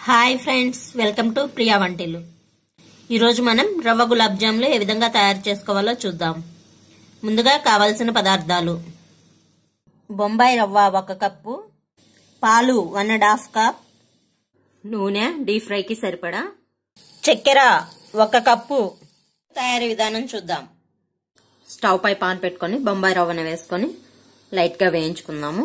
hi friends welcome to Priya Vantillu ఈరోజు మనం రవ్వ గులాబ్ జాములు ఏ విధంగా తయారు చేసుకోవాలో చూద్దాం ముందుగా కావలసిన పదార్థాలు బొంబాయి రవ్వ ఒక కప్పు పాలు వన్ అండ్ హాఫ్ కప్ నూనె డీప్ ఫ్రైకి సరిపడా చక్కెర ఒక కప్పు తయారీ విధానం చూద్దాం స్టవ్ పై పాన్ పెట్టుకొని బొంబాయి రవ్వను వేసుకొని లైట్గా వేయించుకుందాము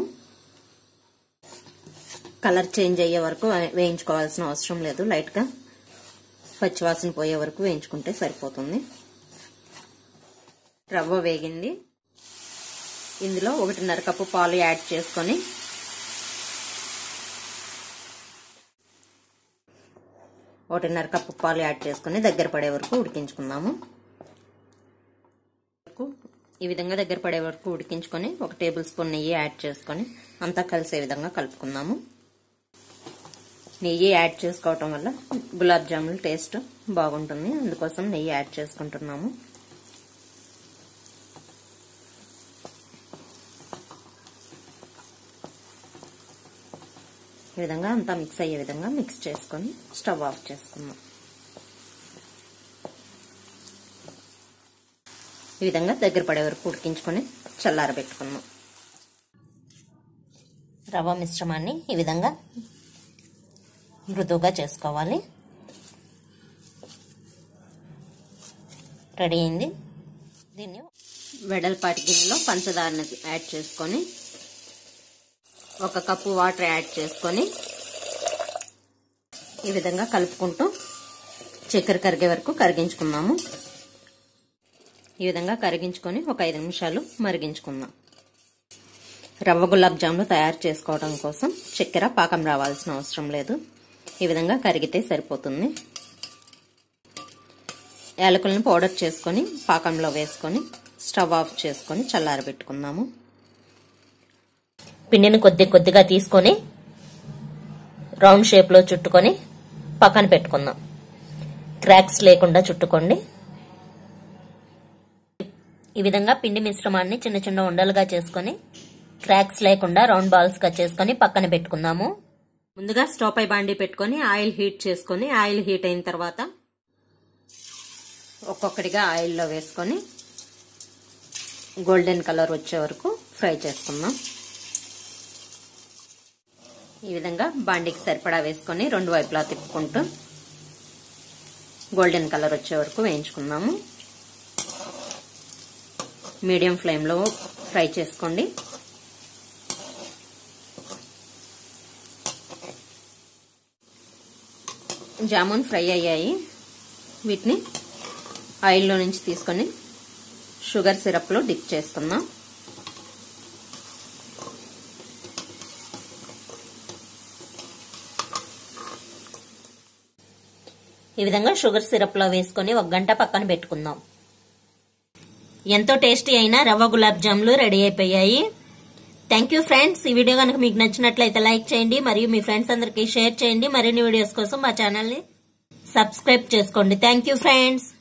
కలర్ చేంజ్ అయ్యే వరకు వేయించుకోవాల్సిన అవసరం లేదు లైట్గా పచ్చివాసన పోయే వరకు వేయించుకుంటే సరిపోతుంది రవ్వ వేగింది ఇందులో ఒకటిన్నర కప్పు పాలు యాడ్ చేసుకొని ఒకటిన్నర కప్పు పాలు యాడ్ చేసుకొని దగ్గర పడే వరకు ఉడికించుకుందాము ఈ విధంగా దగ్గర పడే వరకు ఉడికించుకొని ఒక టేబుల్ స్పూన్ నెయ్యి యాడ్ చేసుకొని అంతా కలిసే విధంగా కలుపుకుందాము నెయ్యి యాడ్ చేసుకోవటం వల్ల గులాబ్ జామున్ టేస్ట్ బాగుంటుంది అందుకోసం నెయ్యి యాడ్ చేసుకుంటున్నాము ఈ విధంగా అంతా మిక్స్ అయ్యే విధంగా మిక్స్ చేసుకొని స్టవ్ ఆఫ్ చేసుకుందాం ఈ విధంగా దగ్గర పడే వరకు ఉడికించుకొని చల్లారబెట్టుకుందాం రవ్వ మిశ్రమాన్ని ఈ విధంగా మృదువుగా చేసుకోవాలి రెడీ అయింది దీన్ని వెడల్పాటి గిన్నెలో పంచదారని యాడ్ చేసుకొని ఒక కప్పు వాటర్ యాడ్ చేసుకొని ఈ విధంగా కలుపుకుంటూ చక్కెర కరిగే వరకు కరిగించుకుందాము ఈ విధంగా కరిగించుకొని ఒక ఐదు నిమిషాలు మరిగించుకుందాం రవ్వ గులాబ్ జాములు తయారు చేసుకోవడం కోసం చక్కెర పాకం రావాల్సిన అవసరం లేదు ఈ విధంగా కరిగితే సరిపోతుంది యాలకులను పౌడర్ చేసుకొని పాకంలో వేసుకొని స్టవ్ ఆఫ్ చేసుకొని చల్లారబెట్టుకుందాము పిండిని కొద్ది కొద్దిగా తీసుకొని రౌండ్ షేప్లో చుట్టుకొని పక్కన పెట్టుకుందాం క్రాక్స్ లేకుండా చుట్టుకోండి ఈ విధంగా పిండి మిశ్రమాన్ని చిన్న చిన్న ఉండలుగా చేసుకొని క్రాక్స్ లేకుండా రౌండ్ బాల్స్ గా చేసుకొని పక్కన పెట్టుకుందాము ముందుగా స్టవ్ పై బాండి పెట్టుకొని ఆయిల్ హీట్ చేసుకొని ఆయిల్ హీట్ అయిన తర్వాత ఒక్కొక్కటిగా ఆయిల్లో వేసుకొని గోల్డెన్ కలర్ వచ్చే వరకు ఫ్రై చేసుకుందాం ఈ విధంగా బాండికి సరిపడా వేసుకొని రెండు వైపులా తిప్పుకుంటూ గోల్డెన్ కలర్ వచ్చే వరకు వేయించుకుందాము మీడియం ఫ్లేమ్లో ఫ్రై చేసుకోండి జామున్ ఫ్రై అయ్యాయి వీటిని ఆయిల్లో నుంచి తీసుకొని షుగర్ సిరప్లో డిప్ చేసుకుందాం ఈ విధంగా షుగర్ సిరప్లో వేసుకొని ఒక గంట పక్కన పెట్టుకుందాం ఎంతో టేస్టీ అయిన రవ్వ గులాబ్ జాములు రెడీ అయిపోయాయి థ్యాంక్ యూ ఫ్రెండ్స్ ఈ వీడియో కనుక మీకు నచ్చినట్లయితే లైక్ చేయండి మరియు మీ ఫ్రెండ్స్ అందరికీ షేర్ చేయండి మరిన్ని వీడియోస్ కోసం మా ఛానల్ని సబ్స్క్రైబ్ చేసుకోండి థ్యాంక్ యూ ఫ్రెండ్స్